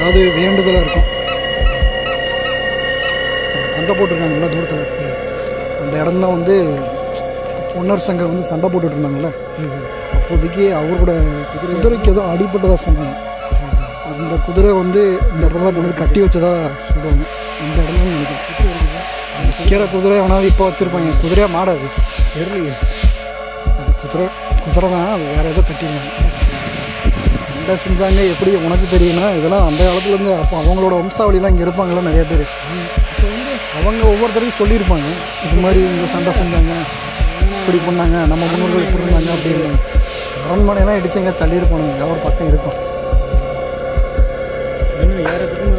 ஏதாவது வேண்டுதலாக இருக்கும் சண்டை போட்டிருக்காங்கல்ல தூரத்தில் அந்த இடம் தான் வந்து பொன்னர் சங்கம் வந்து சண்டை போட்டுட்டு இருந்தாங்கல்ல அப்போதைக்கு அவர் கூட குதிரைக்கு ஏதோ அடிபட்டதாக சொன்னாங்க அந்த குதிரை வந்து இந்த இடத்துல கொண்டு வந்து கட்டி வச்சதா சொல்லுவாங்க இந்த இடம் தான் நினைக்கிறேன் விற்கிற குதிரை எவனாவது இப்போ வச்சுருப்பாங்க குதிரையாக மாடாது தெரியலையே அது குதிரை குதிரை தான் அது வேறு ஏதோ கட்டிருந்தாங்க சண்டை செஞ்சாங்க எப்படி உனக்கு தெரியும்னா இதெல்லாம் அந்த காலத்துலேருந்து அப்போ அவங்களோட வம்சாவளிலாம் இங்கே இருப்பாங்களா நிறைய பேர் அவங்க ஒவ்வொருத்தரையும் சொல்லியிருப்பாங்க இது மாதிரி இங்கே சண்டை செஞ்சாங்க இப்படி பண்ணாங்க நம்ம முன்னோர்கள் இப்படி இருந்தாங்க அப்படின்னு அரண்மனையெல்லாம் இடிச்சு எங்கே தள்ளியிருப்பானுங்க ஒரு பக்கம் இருக்கும் இன்னும் யாரை பற்றியும்